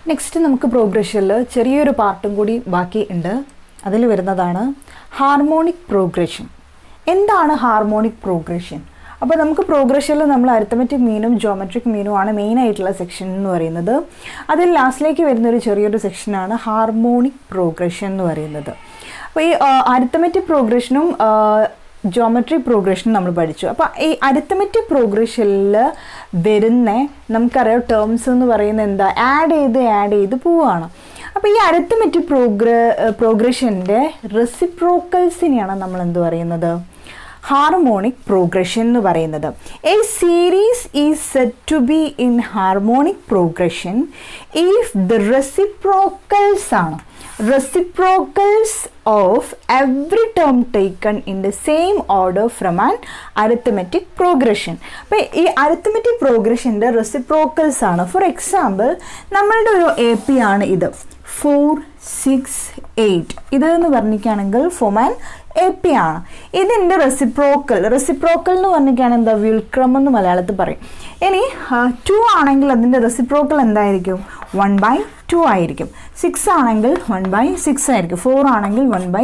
next നമുക്ക് പ്രോഗ്രഷനിൽ ചെറിയൊരു പാർട്ടും കൂടി ബാക്കി ഉണ്ട് അതിൽ വരുന്നതാണ് ഹാർമോണിക് പ്രോഗ്രഷൻ എന്താണ് ഹാർമോണിക് പ്രോഗ്രഷൻ അപ്പോൾ നമുക്ക് പ്രോഗ്രഷനിൽ നമ്മൾ അരിത്തമെറ്റിക് മീനും ജോമെട്രിക് മീനും ആണ് മെയിൻ ആയിട്ടുള്ള സെക്ഷൻ എന്ന് പറയുന്നത് അതിൽ ലാസ്റ്റിലേക്ക് വരുന്നൊരു ചെറിയൊരു സെക്ഷനാണ് ഹാർമോണിക് പ്രോഗ്രഷൻ എന്ന് പറയുന്നത് അപ്പോൾ ഈ അരിത്തമെറ്റിക് പ്രോഗ്രഷനും ജോമെട്രി പ്രോഗ്രഷൻ നമ്മൾ പഠിച്ചു അപ്പോൾ ഈ അരിത്തമെറ്റിക് പ്രോഗ്രഷനിൽ വരുന്ന നമുക്കറിയാം ടേംസ് എന്ന് പറയുന്നത് എന്താ ആഡ് ചെയ്ത് ആഡ് ചെയ്ത് പോവുകയാണ് അപ്പോൾ ഈ അരിത്തമെറ്റിക് പ്രോഗ്ര പ്രോഗ്രഷൻ്റെ റെസിപ്രോക്കൽസിനെയാണ് നമ്മൾ എന്ത് പറയുന്നത് ഹാർമോണിക് പ്രോഗ്രഷൻ എന്ന് പറയുന്നത് a series is set to be in harmonic progression if the reciprocals ആണ് reciprocals of every term taken in the same order from an arithmetic progression അപ്പോൾ ഈ അരിത്തമെറ്റിക് പ്രോഗ്രഷൻ്റെ റെസിപ്രോക്കൽസ് ആണ് ഫോർ എക്സാമ്പിൾ നമ്മളുടെ ഒരു A P ആണ് ഇത് four six eight ഇതെന്ന് പറഞ്ഞിരിക്കുകയാണെങ്കിൽ ഫൊമാൻ എ പി ആണ് ഇതിൻ്റെ റെസിപ്രോക്കൽ റെസിപ്രോക്കൽ എന്ന് പറഞ്ഞിരിക്കുകയാണെങ്കിൽ എന്താ വിൽക്രം എന്ന് മലയാളത്തിൽ പറയും ഇനി ടു ആണെങ്കിൽ അതിൻ്റെ റെസിപ്രോക്കൽ എന്തായിരിക്കും വൺ ബൈ ടു ആയിരിക്കും സിക്സ് ആണെങ്കിൽ വൺ ബൈ സിക്സ് ആയിരിക്കും ഫോർ ആണെങ്കിൽ വൺ ബൈ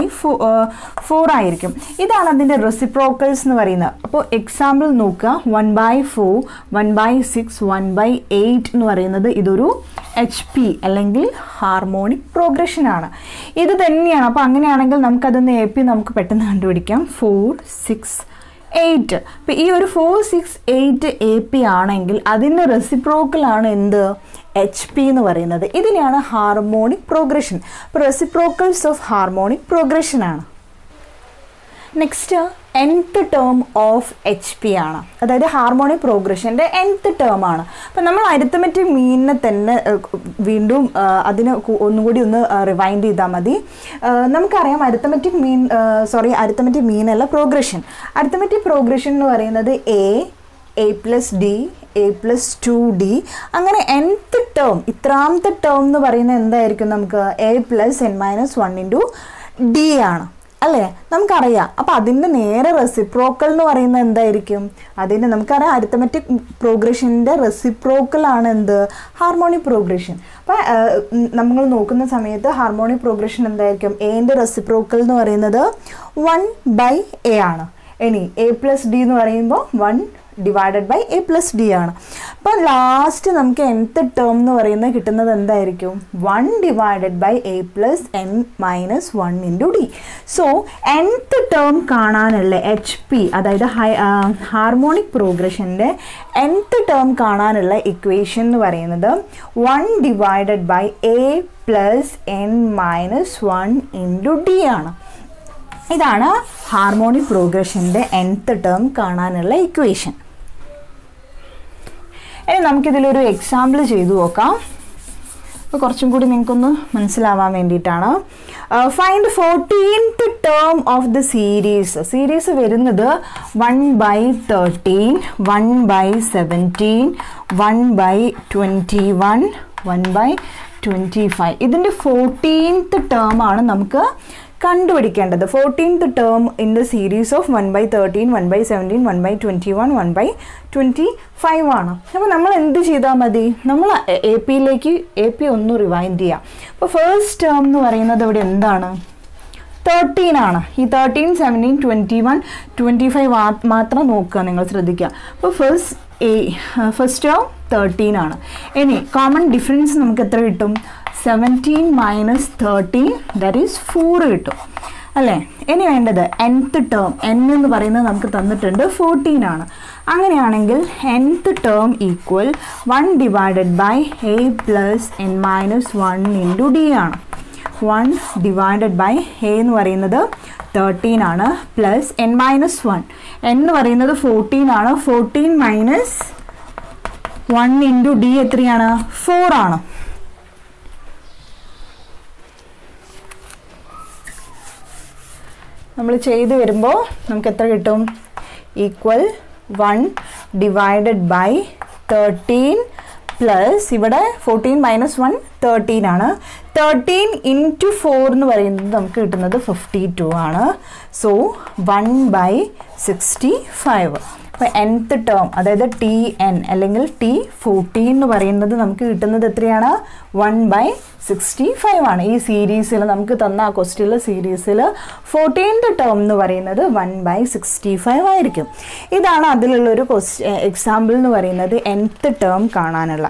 ഫോർ ആയിരിക്കും ഇതാണ് അതിൻ്റെ റെസിപ്രോക്കൽസ് എന്ന് പറയുന്നത് അപ്പോൾ എക്സാമ്പിൾ നോക്കുക one by four one by six one by eight എന്ന് പറയുന്നത് ഇതൊരു എച്ച് പി അല്ലെങ്കിൽ ഹാർമോണിക് പ്രോഗ്രഷൻ ആണ് ഇത് തന്നെയാണ് അപ്പോൾ അങ്ങനെയാണെങ്കിൽ നമുക്കതൊന്ന് എ പി നമുക്ക് പെട്ടെന്ന് കണ്ടുപിടിക്കാം ഫോർ സിക്സ് എയ്റ്റ് ഇപ്പം ഈ ഒരു four six eight A P ആണെങ്കിൽ അതിൻ്റെ റെസിപ്രോക്കലാണ് എന്ത് എച്ച് പി എന്ന് പറയുന്നത് ഇതിനെയാണ് ഹാർമോണിക് പ്രോഗ്രഷൻ അപ്പോൾ റെസിപ്രോക്കൽസ് ഓഫ് ഹാർമോണിക് പ്രോഗ്രഷൻ ആണ് next nth term of H P ആണ് അതായത് ഹാർമോണിക് പ്രോഗ്രഷൻ്റെ എൻത്ത് ടേം ആണ് അപ്പം നമ്മൾ അരിത്തമെറ്റിക് മീനിനെ തന്നെ വീണ്ടും അതിന് ഒന്നുകൂടി ഒന്ന് റിവൈൻഡ് ചെയ്താൽ മതി നമുക്കറിയാം arithmetic mean sorry arithmetic mean അല്ല പ്രോഗ്രഷൻ അരിത്തമെറ്റിക് പ്രോഗ്രഷൻ എന്ന് പറയുന്നത് A A plus D A plus two D അങ്ങനെ എൻത്ത് ടേം ഇത്രാമത്തെ ടേം എന്ന് പറയുന്നത് എന്തായിരിക്കും നമുക്ക് A plus N minus one into D ആണ് അല്ലേ നമുക്കറിയാം അപ്പോൾ അതിൻ്റെ നേരെ റെസിപ്രോക്കൽ എന്ന് പറയുന്നത് എന്തായിരിക്കും അതിൻ്റെ നമുക്കറിയാം അരിത്തമെറ്റിക് പ്രോഗ്രഷൻ്റെ റെസിപ്രോക്കൽ ആണ് എന്ത് ഹാർമോണിക് പ്രോഗ്രഷൻ അപ്പോൾ നമ്മൾ നോക്കുന്ന സമയത്ത് ഹാർമോണിക് പ്രോഗ്രഷൻ എന്തായിരിക്കും എൻ്റെ റെസിപ്രോക്കൽ എന്ന് പറയുന്നത് വൺ ബൈ എ ആണ് ഇനി എ പ്ലസ് ഡി എന്ന് പറയുമ്പോൾ one divided by A plus D ആണ് അപ്പോൾ ലാസ്റ്റ് നമുക്ക് nth ടേം എന്ന് പറയുന്നത് കിട്ടുന്നത് എന്തായിരിക്കും one divided by A plus N minus one into D so nth term കാണാനുള്ള എച്ച് പി അതായത് ഹൈ ഹാർമോണിക് പ്രോഗ്രഷൻ്റെ nth ടേം കാണാനുള്ള ഇക്വേഷൻ എന്ന് പറയുന്നത് one divided by A plus N minus one into D ആണ് ഇതാണ് ഹാർമോണിക് പ്രോഗ്രഷൻ്റെ nth term കാണാനുള്ള ഇക്വേഷൻ ഇനി നമുക്കിതിലൊരു എക്സാമ്പിൾ ചെയ്തു നോക്കാം അപ്പോൾ കുറച്ചും കൂടി നിങ്ങൾക്കൊന്ന് മനസ്സിലാവാൻ വേണ്ടിയിട്ടാണ് find fourteenth term of the series series വരുന്നത് one by thirteen one by seventeen one by twenty one one by twenty five ഇതിൻ്റെ ഫോർട്ടീൻത്ത് ടേം ആണ് നമുക്ക് കണ്ടുപിടിക്കേണ്ടത് fourteenth term in the series of one by thirteen one by seventeen one by twenty one one by twenty five ആണ് അപ്പോൾ നമ്മൾ എന്ത് ചെയ്താൽ മതി നമ്മൾ എ പിയിലേക്ക് എ പി ഒന്ന് റിവൈൻഡ് ചെയ്യാം അപ്പോൾ ഫസ്റ്റ് ടേം എന്ന് പറയുന്നത് ഇവിടെ എന്താണ് തേർട്ടീൻ ആണ് ഈ thirteen seventeen twenty one twenty five മാത്രം നോക്കുക നിങ്ങൾ ശ്രദ്ധിക്കുക അപ്പോൾ first A first term thirteen ആണ് ഇനി കോമൺ ഡിഫറൻസ് നമുക്ക് എത്ര കിട്ടും seventeen minus thirteen that is four കിട്ടും അല്ലേ ഇനി വേണ്ടത് nth ടേം എൻ എന്ന് പറയുന്നത് നമുക്ക് തന്നിട്ടുണ്ട് ഫോർട്ടീൻ ആണ് അങ്ങനെയാണെങ്കിൽ nth term equal one divided by A plus N minus one into D ആണ് വൺ ഡിവൈഡഡ് ബൈ എ എന്ന് പറയുന്നത് തേർട്ടീൻ ആണ് plus N minus one N എന്ന് പറയുന്നത് ഫോർട്ടീൻ ആണ് fourteen minus one into D എത്രയാണ് ഫോർ ആണ് നമ്മൾ ചെയ്ത് വരുമ്പോൾ നമുക്ക് എത്ര കിട്ടും equal one divided by thirteen plus ഇവിടെ ഫോർട്ടീൻ മൈനസ് വൺ തേർട്ടീൻ ആണ് തേർട്ടീൻ ഇൻറ്റു ഫോർ എന്ന് പറയുന്നത് നമുക്ക് കിട്ടുന്നത് ഫിഫ്റ്റി ടു ആണ് so one by sixty five അപ്പോൾ nth ടേം അതായത് ടി എൻ അല്ലെങ്കിൽ ടി ഫോർട്ടീൻ എന്ന് പറയുന്നത് നമുക്ക് കിട്ടുന്നത് എത്രയാണ് വൺ ബൈ സിക്സ്റ്റി ഫൈവ് ആണ് ഈ സീരീസിൽ നമുക്ക് തന്ന ആ ക്വസ്റ്റ്യനിലെ സീരീസിൽ ഫോർട്ടീൻത് ടേം എന്ന് പറയുന്നത് വൺ ബൈ സിക്സ്റ്റി ഫൈവ് ആയിരിക്കും ഇതാണ് അതിലുള്ളൊരു ക്വസ്റ്റ്യൻ എക്സാമ്പിൾ എന്ന് പറയുന്നത് nth ടേം കാണാനുള്ള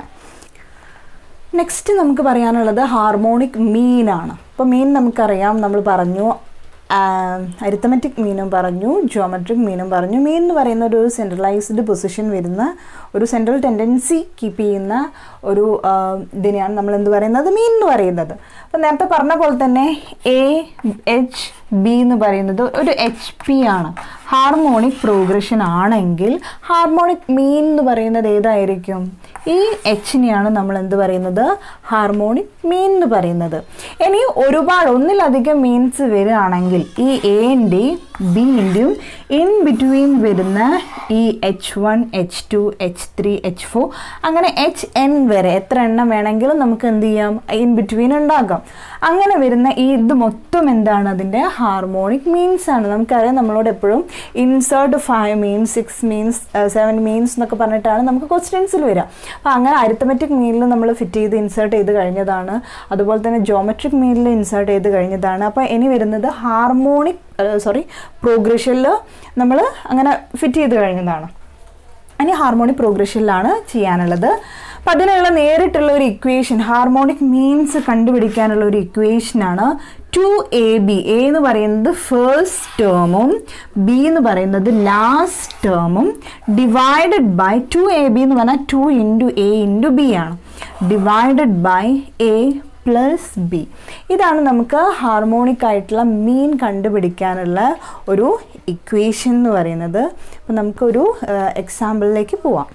നെക്സ്റ്റ് നമുക്ക് പറയാനുള്ളത് ഹാർമോണിക് മീൻ ആണ് അപ്പോൾ മീൻ നമുക്കറിയാം നമ്മൾ പറഞ്ഞു അരിത്തമെറ്റിക് മീനും പറഞ്ഞു ജിയോമെട്രിക് മീനും പറഞ്ഞു മീൻ എന്ന് പറയുന്ന ഒരു സെൻട്രലൈസ്ഡ് പൊസിഷൻ വരുന്ന ഒരു സെൻട്രൽ ടെൻഡൻസി കീപ്പ് ചെയ്യുന്ന ഒരു ആ, ഇതിനെയാണ് നമ്മൾ എന്ത് പറയുന്നത് മീൻ എന്ന് പറയുന്നത് അപ്പോൾ നേരത്തെ പറഞ്ഞ പോലെ തന്നെ എ എച്ച് ബി എന്ന് പറയുന്നത് ഒരു എച്ച് പി ആണ് ഹാർമോണിക് പ്രോഗ്രഷൻ ആണെങ്കിൽ ഹാർമോണിക് മീൻ എന്ന് പറയുന്നത് ഏതായിരിക്കും ഈ എച്ചിനെയാണ് നമ്മൾ എന്ത് പറയുന്നത് ഹാർമോണിക് മീൻ എന്ന് പറയുന്നത് ഇനി ഒരുപാട് ഒന്നിലധികം മീൻസ് വരികയാണെങ്കിൽ ഈ എൻ്റെയും ബിൻ്റെയും ഇൻ ബിറ്റ്വീൻ വരുന്ന ഈ H one H two H three H four അങ്ങനെ എച്ച് എൻ വരെ എത്ര എണ്ണം വേണമെങ്കിലും നമുക്ക് എന്ത് ചെയ്യാം ഇൻ ബിറ്റ്വീൻ ഉണ്ടാക്കാം അങ്ങനെ വരുന്ന ഈ ഇത് മൊത്തം എന്താണ് അതിൻ്റെ ഹാർമോണിക് മീൻസ് ആണ് നമുക്കറിയാം നമ്മളോട് എപ്പോഴും insert five means six means seven means എന്നൊക്കെ പറഞ്ഞിട്ടാണ് നമുക്ക് ക്വസ്റ്റ്യൻസിൽ വരിക അപ്പോൾ അങ്ങനെ അരിത്തമെറ്റിക് മീനിൽ നമ്മൾ ഫിറ്റ് ചെയ്ത് ഇൻസേർട്ട് ചെയ്ത് കഴിഞ്ഞതാണ് അതുപോലെ തന്നെ ജോമെട്രിക് മീനിൽ ഇൻസേർട്ട് ചെയ്ത് കഴിഞ്ഞതാണ് അപ്പോൾ ഇനി വരുന്നത് ഹാർമോണിക് സോറി പ്രോഗ്രഷനിൽ നമ്മൾ അങ്ങനെ ഫിറ്റ് ചെയ്ത് കഴിഞ്ഞതാണ് ഇനി ഹാർമോണിക് പ്രോഗ്രഷനിലാണ് ചെയ്യാനുള്ളത് അപ്പം അതിനുള്ള നേരിട്ടുള്ള ഒരു ഇക്വേഷൻ ഹാർമോണിക് മീൻസ് കണ്ടുപിടിക്കാനുള്ള ഒരു ഇക്വേഷനാണ് ടു എ ബി എ എന്ന് പറയുന്നത് ഫേസ്റ്റ് ടേമും ബി എന്ന് പറയുന്നത് ലാസ്റ്റ് ടേമും divided by two A B എന്ന് പറഞ്ഞാൽ two into A into B ആണ് divided by A plus B ഇതാണ് നമുക്ക് ഹാർമോണിക് ആയിട്ടുള്ള മീൻ കണ്ടുപിടിക്കാനുള്ള ഒരു ഇക്വേഷൻ എന്ന് പറയുന്നത് അപ്പം നമുക്കൊരു എക്സാമ്പിളിലേക്ക് പോവാം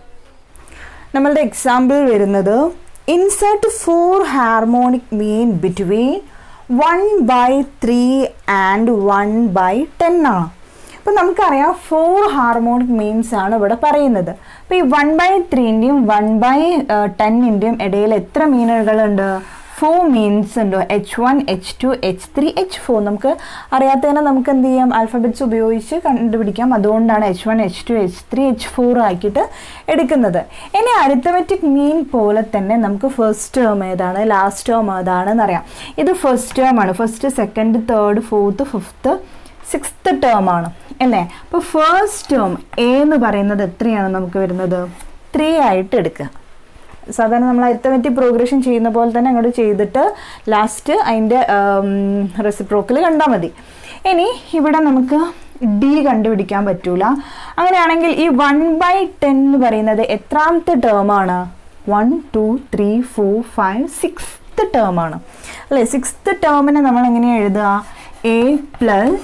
നമ്മളുടെ എക്സാമ്പിൾ വരുന്നത് insert four harmonic mean between one by three and one by ten ആണ് അപ്പോൾ നമുക്കറിയാം ഫോർ ഹാർമോണിക് മീൻസ് ആണ് ഇവിടെ പറയുന്നത് അപ്പോൾ ഈ വൺ ബൈ ത്രീൻ്റെയും വൺ ബൈ ടെന്നിൻ്റെയും ഇടയിൽ എത്ര മീനുകളുണ്ട് ഫോർ മീൻസ് ഉണ്ട് H one H two H three H four നമുക്ക് അറിയാത്തതിനെ നമുക്ക് എന്ത് ചെയ്യാം ആൽഫബറ്റ്സ് ഉപയോഗിച്ച് കണ്ടുപിടിക്കാം അതുകൊണ്ടാണ് H one H two H three H four ആക്കിയിട്ട് എടുക്കുന്നത് ഇനി അരിത്തമെറ്റിക് മീൻ പോലെ തന്നെ നമുക്ക് ഫസ്റ്റ് ടേം ഏതാണ് ലാസ്റ്റ് ടേം ഏതാണെന്ന് അറിയാം ഇത് ഫസ്റ്റ് ടേം ആണ് first second third fourth fifth sixth term ആണ് അല്ലേ അപ്പോൾ ഫസ്റ്റ് ടേം എ എന്ന് പറയുന്നത് എത്രയാണ് നമുക്ക് വരുന്നത് ത്രീ ആയിട്ട് എടുക്കുക സാധാരണ നമ്മൾ അരിത്തമെറ്റിക് പ്രോഗ്രഷൻ ചെയ്യുന്ന പോലെ തന്നെ അങ്ങോട്ട് ചെയ്തിട്ട് ലാസ്റ്റ് അതിൻ്റെ റെസിപ്രോക്കിൽ കണ്ടാൽ മതി ഇനി ഇവിടെ നമുക്ക് ഡി കണ്ടുപിടിക്കാൻ പറ്റൂല അങ്ങനെയാണെങ്കിൽ ഈ വൺ ബൈ ടെൻ എന്ന് പറയുന്നത് എത്രാമത്തെ ടേമാണ് one two three four five sixth ടേമാണ് അല്ലേ സിക്സ്ത് ടേമിനെ നമ്മൾ എങ്ങനെയാണ് എഴുതുക A plus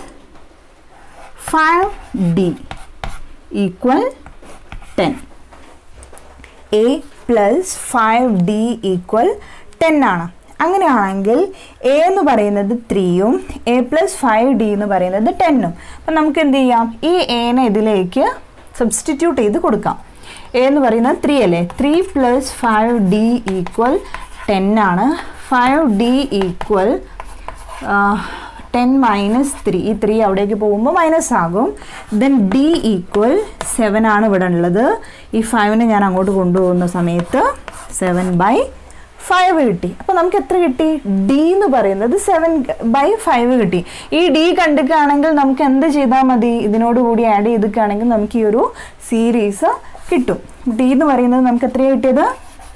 five D equal ten A plus five D equal ten ആണ് അങ്ങനെയാണെങ്കിൽ എ എന്ന് പറയുന്നത് ത്രീയും എ പ്ലസ് ഫൈവ് ഡി എന്ന് പറയുന്നത് ടെന്നും അപ്പം നമുക്ക് എന്ത് ചെയ്യാം ഈ എനെ ഇതിലേക്ക് സബ്സ്റ്റിറ്റ്യൂട്ട് ചെയ്ത് കൊടുക്കാം എ എന്ന് പറയുന്നത് ത്രീ അല്ലേ three plus five D equal ten ആണ് five D equal ten minus three ഈ ത്രീ അവിടേക്ക് പോകുമ്പോൾ മൈനസ് ആകും ദെൻ ഡി ഈക്വൽ സെവൻ ആണ് ഇവിടെ ഉള്ളത് ഈ ഫൈവിനെ ഞാൻ അങ്ങോട്ട് കൊണ്ടുപോകുന്ന സമയത്ത് സെവൻ ബൈ ഫൈവ് കിട്ടി അപ്പോൾ നമുക്ക് എത്ര കിട്ടി ഡി എന്ന് പറയുന്നത് സെവൻ ബൈ ഫൈവ് കിട്ടി ഈ ഡി കണ്ടിക്കുകയാണെങ്കിൽ നമുക്ക് എന്ത് ചെയ്താൽ മതി ഇതിനോട് കൂടി ആഡ് ചെയ്തിക്കുകയാണെങ്കിൽ നമുക്ക് ഈ ഒരു സീരീസ് കിട്ടും ഡി എന്ന് പറയുന്നത് നമുക്ക് എത്രയാണ് കിട്ടിയത്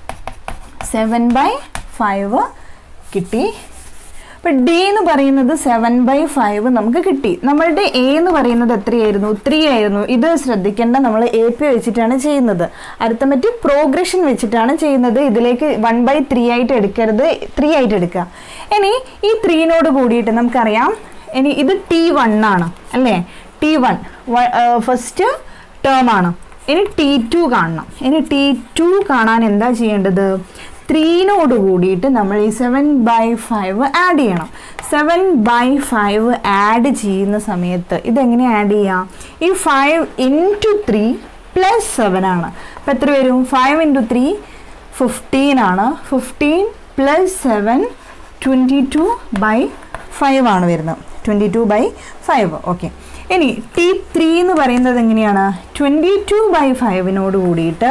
സെവൻ ബൈ ഫൈവ് കിട്ടി അപ്പം ഡി എന്ന് പറയുന്നത് സെവൻ ബൈ ഫൈവ് നമുക്ക് കിട്ടി നമ്മളുടെ എ എന്ന് പറയുന്നത് എത്രയായിരുന്നു ത്രീ ആയിരുന്നു ഇത് ശ്രദ്ധിക്കേണ്ട നമ്മൾ എ പി വെച്ചിട്ടാണ് ചെയ്യുന്നത് അരിത്തമെറ്റിക് പ്രോഗ്രഷൻ വെച്ചിട്ടാണ് ചെയ്യുന്നത് ഇതിലേക്ക് വൺ ബൈ ത്രീ ആയിട്ട് എടുക്കരുത് ത്രീ ആയിട്ട് എടുക്കുക ഇനി ഈ ത്രീനോട് കൂടിയിട്ട് നമുക്കറിയാം ഇനി ഇത് ടി വൺ ആണ് അല്ലേ ടി വൺ ഫസ്റ്റ് ടേം ആണ് ഇനി ടി ടു കാണണം ഇനി ടി ടു കാണാൻ എന്താ ചെയ്യേണ്ടത് ത്രീനോട് കൂടിയിട്ട് നമ്മൾ ഈ സെവൻ ബൈ ഫൈവ് ആഡ് ചെയ്യണം സെവൻ ബൈ ഫൈവ് ആഡ് ചെയ്യുന്ന സമയത്ത് ഇതെങ്ങനെ ആഡ് ചെയ്യാം ഈ five into three plus seven ആണ് അപ്പം എത്ര വരും ഫൈവ് ഇൻറ്റു ത്രീ ഫിഫ്റ്റീൻ ആണ് fifteen plus seven twenty two by five ആണ് വരുന്നത് twenty two by five okay ഇനി ടി ത്രീ എന്ന് പറയുന്നത് എങ്ങനെയാണ് ട്വൻറ്റി ടു ബൈ ഫൈവിനോട് കൂടിയിട്ട്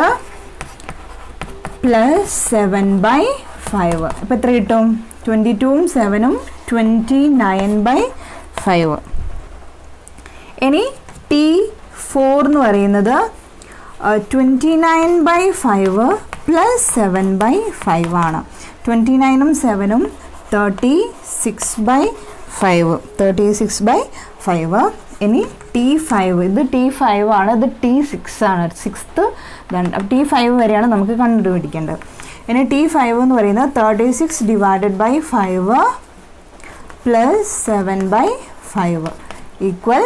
പ്ലസ് സെവൻ ബൈ ഫൈവ് അപ്പോൾ എത്ര കിട്ടും ട്വൻറ്റി ടൂവും സെവനും ട്വൻറ്റി നയൻ ബൈ ഫൈവ് ഇനി ടി ഫോർ എന്ന് പറയുന്നത് twenty nine by five plus seven by five ആണ് ട്വൻറ്റി നയനും സെവനും thirty six by five thirty six by five ഇനി ടി ഫൈവ് ഇത് ടി ഫൈവ് ആണ് ഇത് ടി സിക്സ് ആണ് സിക്സ്ത്ത് ഇതാണ് അപ്പോൾ ടി ഫൈവ് വരെയാണ് നമുക്ക് കണ്ടുപിടിക്കേണ്ടത് ഇനി ടി ഫൈവ് എന്ന് പറയുന്നത് thirty six divided by five plus seven by five equal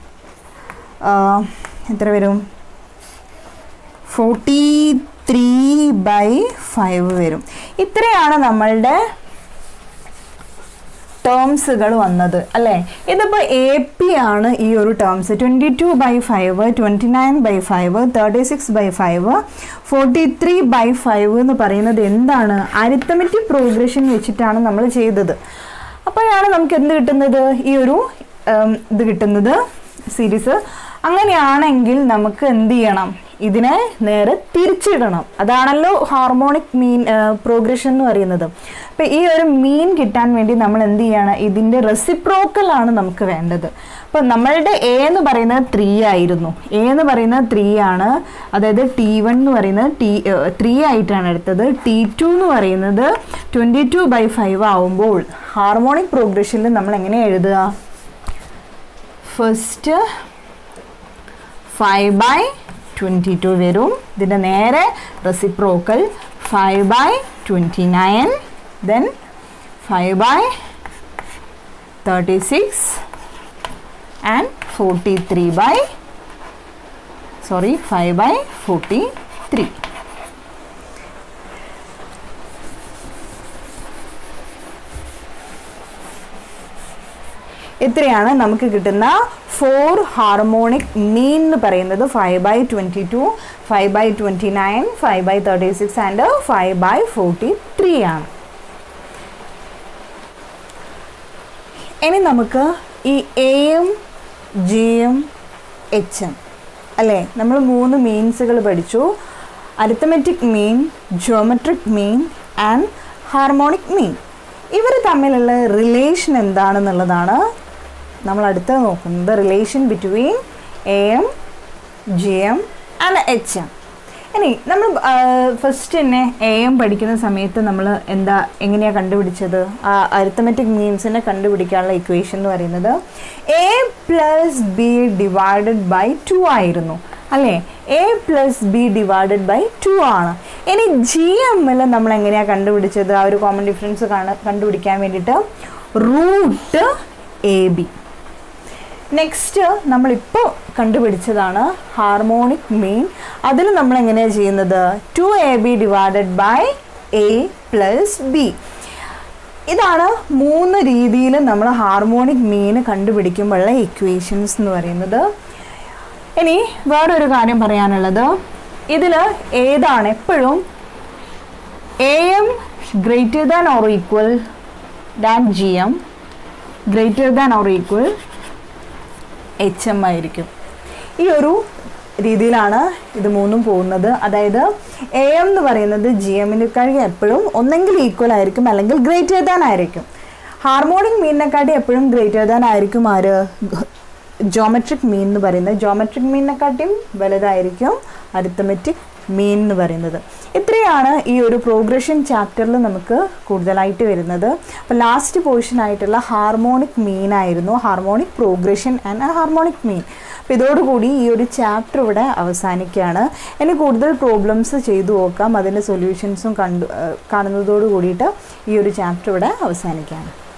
എത്ര വരും ഫോർട്ടി ത്രീ ബൈ ഫൈവ് വരും ഇത്രയാണ് നമ്മളുടെ ടേംസുകൾ വന്നത് അല്ലേ ഇതിപ്പോൾ എ പി ആണ് ഈ ഒരു terms twenty two by five twenty nine by five thirty six by five forty three by five എന്ന് പറയുന്നത് എന്താണ് അരിത്തമെറ്റിക് പ്രോഗ്രഷൻ വെച്ചിട്ടാണ് നമ്മൾ ചെയ്തത് അപ്പോഴാണ് നമുക്ക് എന്ത് കിട്ടുന്നത് ഈ ഒരു ഇത് കിട്ടുന്നത് സീരീസ് അങ്ങനെയാണെങ്കിൽ നമുക്ക് എന്ത് ചെയ്യണം ഇതിനെ നേരെ തിരിച്ചിടണം അതാണല്ലോ ഹാർമോണിക് മീൻ പ്രോഗ്രഷൻ എന്ന് പറയുന്നത് അപ്പം ഈ ഒരു മീൻ കിട്ടാൻ വേണ്ടി നമ്മൾ എന്ത് ചെയ്യണം ഇതിൻ്റെ റെസിപ്രോക്കൽ ആണ് നമുക്ക് വേണ്ടത് അപ്പം നമ്മളുടെ എ എന്ന് പറയുന്നത് ത്രീ ആയിരുന്നു എ എന്ന് പറയുന്നത് ത്രീ ആണ് അതായത് ടി വൺ എന്ന് പറയുന്നത് ടി ത്രീ ആയിട്ടാണ് എടുത്തത് ടി ടു എന്ന് പറയുന്നത് ട്വൻറ്റി ടു ബൈ ഫൈവ് ആവുമ്പോൾ ഹാർമോണിക് പ്രോഗ്രഷനിൽ നമ്മൾ എങ്ങനെ എഴുതുക first five by twenty two വരും ഇതിൻ്റെ നേരെ reciprocal five by twenty nine then five by thirty six and forty three by sorry five by forty three ഇത്രയാണ് നമുക്ക് കിട്ടുന്ന ഫോർ ഹാർമോണിക് മീൻ എന്ന് പറയുന്നത് five by twenty two five by twenty nine five by thirty six and five by forty three ആണ് ഇനി നമുക്ക് ഈ എയും ജിയും എച്ചും അല്ലേ നമ്മൾ മൂന്ന് മീൻസുകൾ പഠിച്ചു arithmetic mean geometric mean and harmonic mean ഇവർ തമ്മിലുള്ള റിലേഷൻ എന്താണെന്നുള്ളതാണ് നമ്മൾ അടുത്ത് നോക്കുന്നത് relation between A M G M and H M ഇനി നമ്മൾ ഫസ്റ്റ് തന്നെ എ എം പഠിക്കുന്ന സമയത്ത് നമ്മൾ എന്താ എങ്ങനെയാണ് കണ്ടുപിടിച്ചത് ആ അരിത്തമെറ്റിക് മീൻസിനെ കണ്ടുപിടിക്കാനുള്ള ഇക്വേഷൻ എന്ന് പറയുന്നത് A plus B divided by two ആയിരുന്നു അല്ലേ A plus B divided by two ആണ് ഇനി ജി എമ്മിൽ നമ്മൾ എങ്ങനെയാണ് കണ്ടുപിടിച്ചത് ആ ഒരു കോമൺ ഡിഫറൻസ് കാണ കണ്ടുപിടിക്കാൻ വേണ്ടിയിട്ട് റൂട്ട് എ ബി നെക്സ്റ്റ് നമ്മളിപ്പോൾ കണ്ടുപിടിച്ചതാണ് ഹാർമോണിക് മീൻ അതിൽ നമ്മൾ എങ്ങനെയാണ് ചെയ്യുന്നത് two A B divided by A plus B ഇതാണ് മൂന്ന് രീതിയിൽ നമ്മൾ ഹാർമോണിക് മീൻ കണ്ടുപിടിക്കുമ്പോഴുള്ള ഇക്വേഷൻസ് എന്ന് പറയുന്നത് ഇനി വേറൊരു കാര്യം പറയാനുള്ളത് ഇതിൽ ഏതാണ് എപ്പോഴും A M greater than or equal than G M greater than or equal H M ആയിരിക്കും ഈ ഒരു രീതിയിലാണ് ഇത് മൂന്നും പോകുന്നത് അതായത് എ എം എന്ന് പറയുന്നത് ജി എമ്മിനെക്കാളും എപ്പോഴും ഒന്നെങ്കിൽ ഈക്വൽ ആയിരിക്കും അല്ലെങ്കിൽ ഗ്രേറ്റർ ദാൻ ആയിരിക്കും ഹാർമോണിക് മീനിനെക്കാട്ടി എപ്പോഴും ഗ്രേറ്റർ ദാൻ ആയിരിക്കും ആര് ജോമെട്രിക് മീൻ എന്ന് പറയുന്നത് ജോമെട്രിക് മീനിനെക്കാട്ടിയും വലുതായിരിക്കും അരിത്തമെറ്റിക് മീൻ എന്ന് പറയുന്നത് ഇത്രയാണ് ഈ ഒരു പ്രോഗ്രഷൻ ചാപ്റ്ററിൽ നമുക്ക് കൂടുതലായിട്ട് വരുന്നത് അപ്പോൾ ലാസ്റ്റ് പോർഷൻ ആയിട്ടുള്ള ഹാർമോണിക് മീൻ ആയിരുന്നു harmonic progression and harmonic mean അപ്പോൾ ഇതോടുകൂടി ഈ ഒരു ചാപ്റ്റർ ഇവിടെ അവസാനിക്കുകയാണ് ഇനി കൂടുതൽ പ്രോബ്ലംസ് ചെയ്തു നോക്കാം അതിൻ്റെ സൊല്യൂഷൻസും കണ്ടു കാണുന്നതോട് കൂടിയിട്ട് ഈ ഒരു ചാപ്റ്റർ ഇവിടെ അവസാനിക്കുകയാണ്